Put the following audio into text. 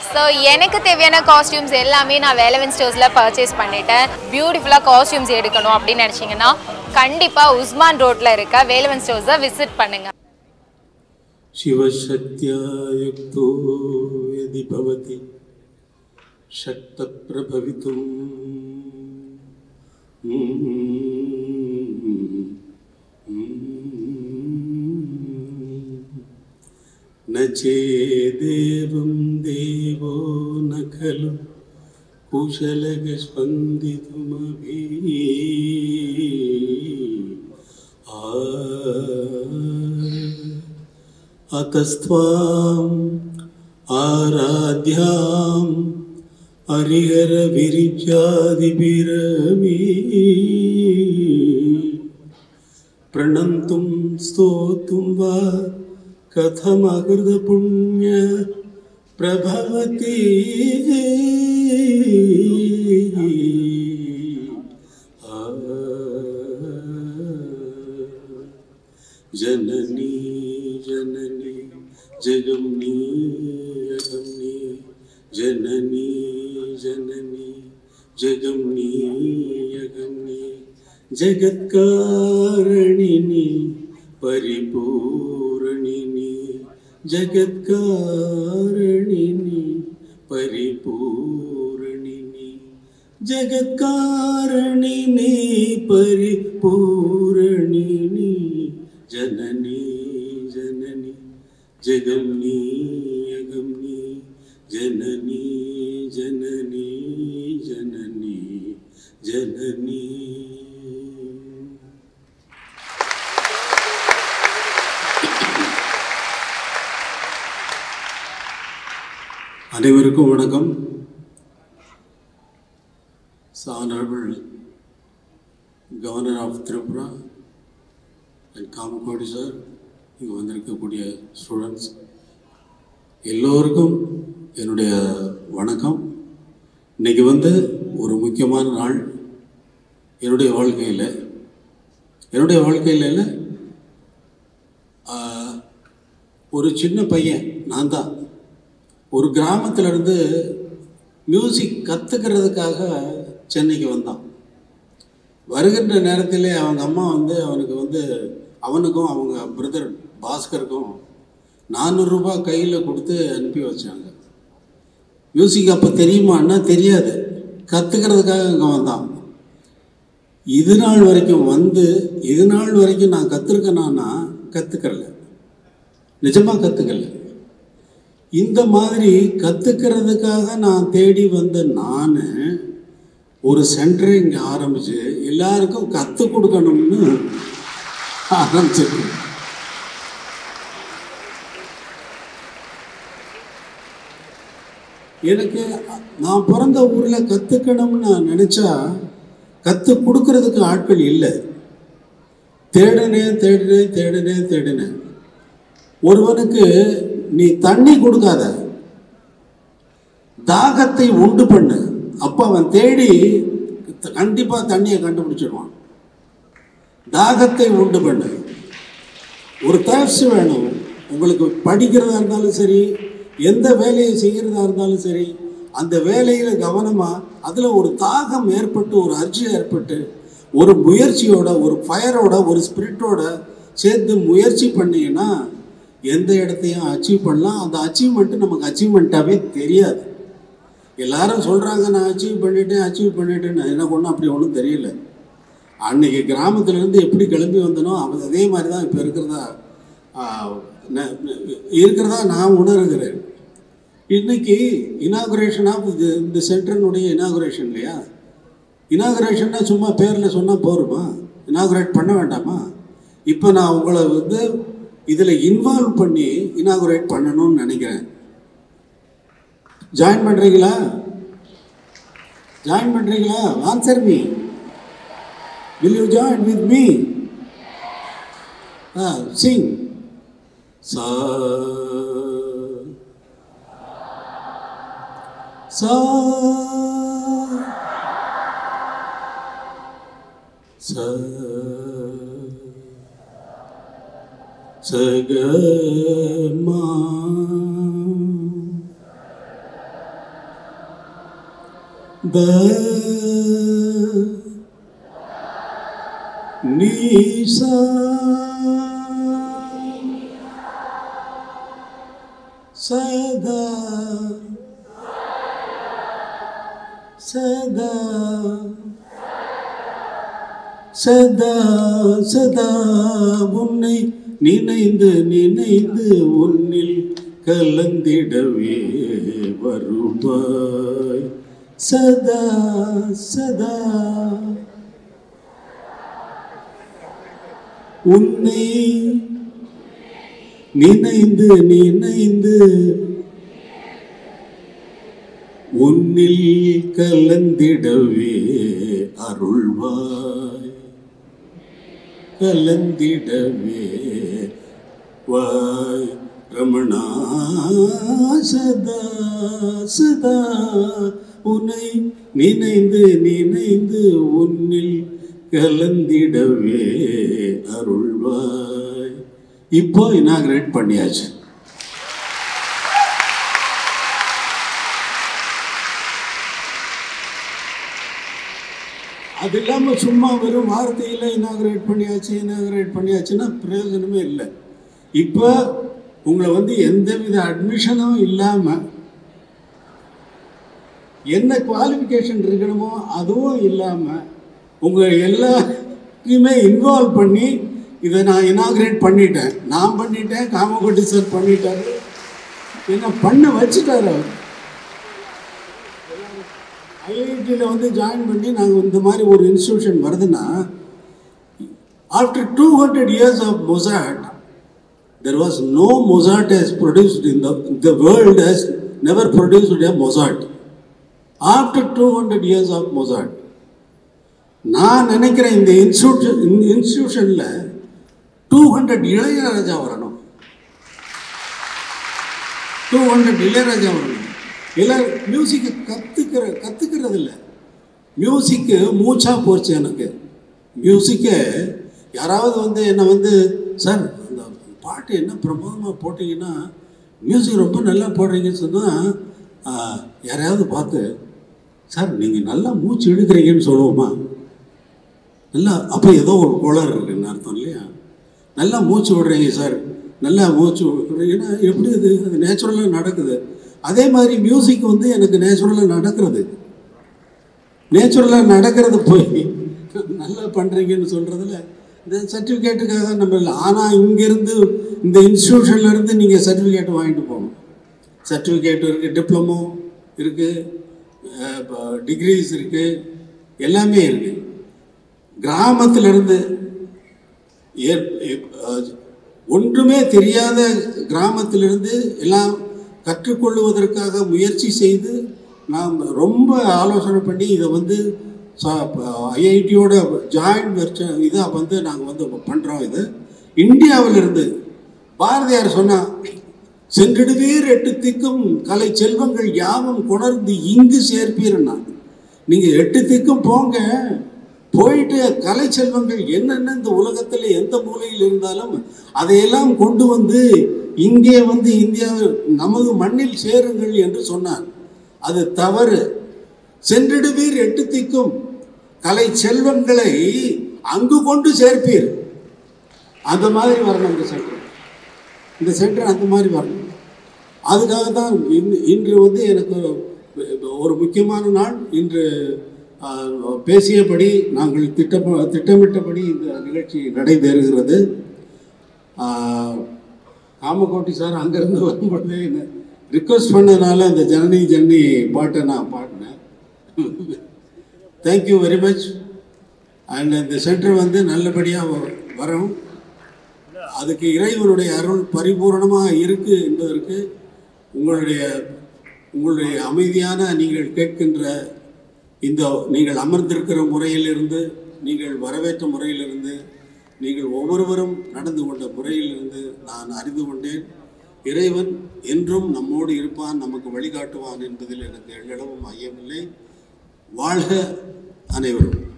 So எனக்கு தேவையான costumes எல்லாமே நான் வேலவன் ஸ்டோர்ஸில் பர்ச்சேஸ் பண்ணிட்டேன் பியூட்டிஃபுல்லாக காஸ்டியூம்ஸ் எடுக்கணும் அப்படின்னு நினச்சிங்கன்னா கண்டிப்பாக உஸ்மான் ரோட்டில் இருக்க வேலவன் ஸ்டோர்ஸை விசிட் பண்ணுங்கள் शिवशक्त्या युक्तो यदि भवति शक्तप्रभवितुम् न चेदेवं देवो न खलु कुशलगस्पन्दितुमभि आ अतस्त्वाम् आराध्याम् हरिहरविरिजादिभिरमि प्रणन्तुं स्तोतुं वा कथमकृतपुण्य प्रभवति आ जननी जननी जगम्नी अगम्नी जननी जननी जगम्नी अगम्नी जगत्कारणिनी परिपूरणिनी जगत्कारणिनी परिपूरणिनी जगत्कारणिनी परिपूरणिनी जननी जननी जगम्नी अगम्नी जननी जननी जननी जननी அனைவருக்கும் வணக்கம் Honorable Governor of Tripura and Kamakoti sir இங்கே வந்திருக்கக்கூடிய ஸ்டூடெண்ட்ஸ் எல்லோருக்கும் என்னுடைய வணக்கம் இன்னைக்கு வந்து ஒரு முக்கியமான நாள் என்னுடைய வாழ்க்கையில் என்னுடைய வாழ்க்கையில் இல்லை ஆஹ், ஒரு சின்ன பையன் நான் தான் ஒரு கிராமத்துல இருந்து மியூசிக் கற்றுக்கிறதுக்காக சென்னைக்கு வந்தான் வருகின்ற நேரத்திலே அவங்க அம்மா வந்து அவனுக்கு வந்து அவனுக்கும் அவங்க பிரதர் பாஸ்கருக்கும் நானூறுரூபா கையில் கொடுத்து அனுப்பி வச்சாங்க மியூசிக் அப்போ தெரியுமான்னா தெரியாது கற்றுக்கிறதுக்காக அங்கே வந்தான் இது நாள் வரைக்கும் வந்து இது நாள் வரைக்கும் நான் கற்றுருக்கேனான்னா கற்றுக்கல நிஜமாக கற்றுக்கல இந்த மாதிரி கற்றுக்கிறதுக்காக நான் தேடி வந்த நான் ஒரு சென்டரை இங்கே ஆரம்பித்து எல்லாருக்கும் கற்றுக் கொடுக்கணும்னு ஆரம்பிச்சிருக்கேன் எனக்கு நான் பிறந்த ஊரில் கற்றுக்கணும்னு நான் நினச்சா கற்றுக் கொடுக்கறதுக்கு ஆட்கள் இல்லை தேடினேன் தேடினேன் தேடினேன் தேடினேன் ஒருவனுக்கு நீ தண்ணி கொடுக்காத தாகத்தை உண்டு பண்ணு அப்போ அவன் தேடி கண்டிப்பாக தண்ணியை கண்டுபிடிச்சிடுவான் தாகத்தை உண்டு பண்ணு ஒரு தேர்ஸ்ட் வேணும் உங்களுக்கு படிக்கிறதா இருந்தாலும் சரி எந்த வேலையை செய்கிறதா இருந்தாலும் சரி அந்த வேலையில் கவனமாக அதில் ஒரு தாகம் ஏற்பட்டு ஒரு அர்ஜி ஏற்பட்டு ஒரு முயற்சியோட ஒரு ஃபயரோட ஒரு ஸ்பிரிட்டோட சேர்ந்து முயற்சி பண்ணீங்கன்னா எந்த இடத்தையும் அச்சீவ் பண்ணலாம் அந்த அச்சீவ்மெண்ட்டு நமக்கு அச்சீவ்மெண்ட்டாகவே தெரியாது எல்லாரும் சொல்கிறாங்க நான் அச்சீவ் பண்ணிட்டேன் அச்சீவ் பண்ணிட்டேன்னு எனக்கு ஒன்றும் அப்படி ஒன்றும் தெரியல அன்னைக்கு கிராமத்துலேருந்து எப்படி கிளம்பி வந்தனோ அவ- அதே மாதிரி தான் இப்போ இருக்கிறதா ஆ, ந- ந- இருக்கிறதா நான் உணர்கிறேன் இன்னைக்கு இனாகுரேஷன் ஆஃப் இது இந்த சென்டரினுடைய இனாகுரேஷன் இல்லையா இனாகுரேஷன்னா சும்மா பேரில் சொன்னால் போருமா இனாகுரேட் பண்ண வேண்டாமா இப்போ நான் உங்களை வந்து இதில் இன்வால்வ் பண்ணி இனாகுரேட் பண்ணணும்னு நினைக்கிறேன் ஜாயின் பண்ணுறீங்களா ஜாயின் பண்ணுறீங்களா answer me Will you join with me? Ah, sing. Sa. Sa. Sa. Sa ga ma. த நீசா சதா சதா சதா சதா உன்னை நினைந்து நினைந்து உன்னில் கலந்திடவே வருவாய் சதா சதா உன்னை நினைந்து நினைந்து உன்னில் கலந்திடவே அருள்வாய் கலந்திடவே வாய் ரமணா சதா சதா உன்னை நினைந்து நினைந்து உன்னில் கலந்திடவே அருள்வாய் இப்போ இனாகிரேட் பண்ணியாச்சு அது இல்லாமல் சும்மா வெறும் வார்த்தையில் இனாகிரேட் பண்ணியாச்சு இனாகிரேட் பண்ணியாச்சுன்னா பிரயோஜனமே இல்லை இப்போ உங்களை வந்து எந்தவித அட்மிஷனும் இல்லாமல் என்ன குவாலிஃபிகேஷன் இருக்கணுமோ அதுவும் இல்லாமல் உங்கள் எல்லாத்தையுமே இன்வால்வ் பண்ணி இதை நான் இனாகிரேட் பண்ணிட்டேன் நான் பண்ணிட்டேன் காமகோட்டி சார் பண்ணிட்டாரு என்ன பண்ண வச்சுட்டாரு அவர் ஐஐடியில் வந்து ஜாயின் பண்ணி நாங்கள் இந்த மாதிரி ஒரு இன்ஸ்டியூஷன் வருதுன்னா after two hundred years of Mossad there was no Mossad has produced in the the world has never produced a Mossad after two hundred years of Mossad நான் நினைக்கிறேன் இந்த இன்ஸ்டியூஷன் இந்த இன்ஸ்டியூஷனில் டூ ஹண்ட்ரட் இளையராஜா வரணும் two hundred Ilaiyaraaja வரணும் இல்லை மியூசிக்கை கற்றுக்கிற கற்றுக்கிறது இல்லை மியூசிக்கு மூச்சாக போச்சு எனக்கு மியூசிக்கை யாராவது வந்து என்னை வந்து சார் அந்த பாட்டு என்ன பிரமாதமாக போட்டிங்கன்னா மியூசிக் ரொம்ப நல்லா போடுறீங்கன்னு சொன்னால் யாரையாவது பார்த்து சார் நீங்கள் நல்லா மூச்சு இழுக்கிறீங்கன்னு சொல்லுவோமா நல்லா அப்போ ஏதோ ஒரு கோளாறு இருக்குன்னு அர்த்தம் இல்லையா நல்லா மூச்சு விடுறீங்க சார் நல்லா மூச்சு விடுறீங்கன்னா எப்படி இது அது நேச்சுரலாக நடக்குது அதே மாதிரி மியூசிக் வந்து எனக்கு நேச்சுரலாக நடக்கிறது நேச்சுரலாக நடக்கிறது போய் நல்லா பண்ணுறீங்கன்னு சொல்கிறதுல இந்த சர்டிஃபிகேட்டுக்காக நம்ம இல்லை ஆனால் இங்கேருந்து இந்த இன்ஸ்டியூஷன்லேருந்து நீங்கள் சர்டிஃபிகேட் வாங்கிட்டு போகணும் சர்டிஃபிகேட் இருக்குது டிப்ளமோ இருக்குது டிகிரிஸ் இருக்குது எல்லாமே இருக்குது கிராமத்திலிருந்து ஏற்- ஏ- அஹ் ஒன்றுமே தெரியாத கிராமத்திலிருந்து எல்லாம் கற்றுக்கொள்வதற்காக முயற்சி செய்து நாம் ரொம்ப ஆலோசனை பண்ணி இதை வந்து ஐஐடியோட ஜாயிண்ட் வெர்ச்ச இதாக வந்து நாங்கள் வந்து பண்ணுறோம் இது இந்தியாவிலிருந்து பாரதியார் சொன்னா சென்றிடுவீர் எட்டு திக்கும் கலை செல்வங்கள் யாவும் கொணர்ந்து இங்கு சேர்ப்பீர்னா நீங்கள் எட்டு திக்கும் போங்க போயிட்டு கலை செல்வங்கள் என்னென்ன இந்த உலகத்தில் எந்த மூலையில் இருந்தாலும் அதையெல்லாம் கொண்டு வந்து இங்கே வந்து இந்தியா நமது மண்ணில் சேருங்கள் என்று சொன்னார் அது தவறு சென்றிடுவீர் எட்டு திக்கும் கலை செல்வங்களை அங்கு கொண்டு சேர்ப்பீர் அந்த மாதிரி வரணும் இந்த சென்டர் இந்த சென்டர் அந்த மாதிரி வரணும் அதுக்காக தான் இன்- இன்று வந்து எனக்கு ஒரு முக்கியமான நாள் இன்று ஆ, பேசியபடி நாங்கள் திட்ட திட்டமிட்டபடி இந்த நிகழ்ச்சி நடைபெறுகிறது ஆ, காமகோட்டி சார் அங்கேருந்து வரும்பொழுதே என்ன ரிக்வெஸ்ட் பண்ணதுனால இந்த ஜனனி ஜனனி பாட்டை நான் பாடினேன் தேங்க்யூ வெரி மச் அண்ட் இந்த சென்டர் வந்து நல்லபடியாக வரும் அதுக்கு இறைவனுடைய அருள் பரிபூரணமாக இருக்கு என்பதற்கு உங்களுடைய உங்களுடைய அமைதியான நீங்கள் கேட்கின்ற இந்த நீங்கள் அமர்ந்திருக்கிற முறையிலிருந்து நீங்கள் வரவேற்ற முறையிலிருந்து நீங்கள் ஒவ்வொருவரும் நடந்து கொண்ட முறையிலிருந்து நான் அறிந்து கொண்டேன் இறைவன் என்றும் நம்மோடு இருப்பான் நமக்கு வழிகாட்டுவான் என்பதில் எனக்கு எள்ளளவும் ஐயமில்லை வாழ்க அனைவரும்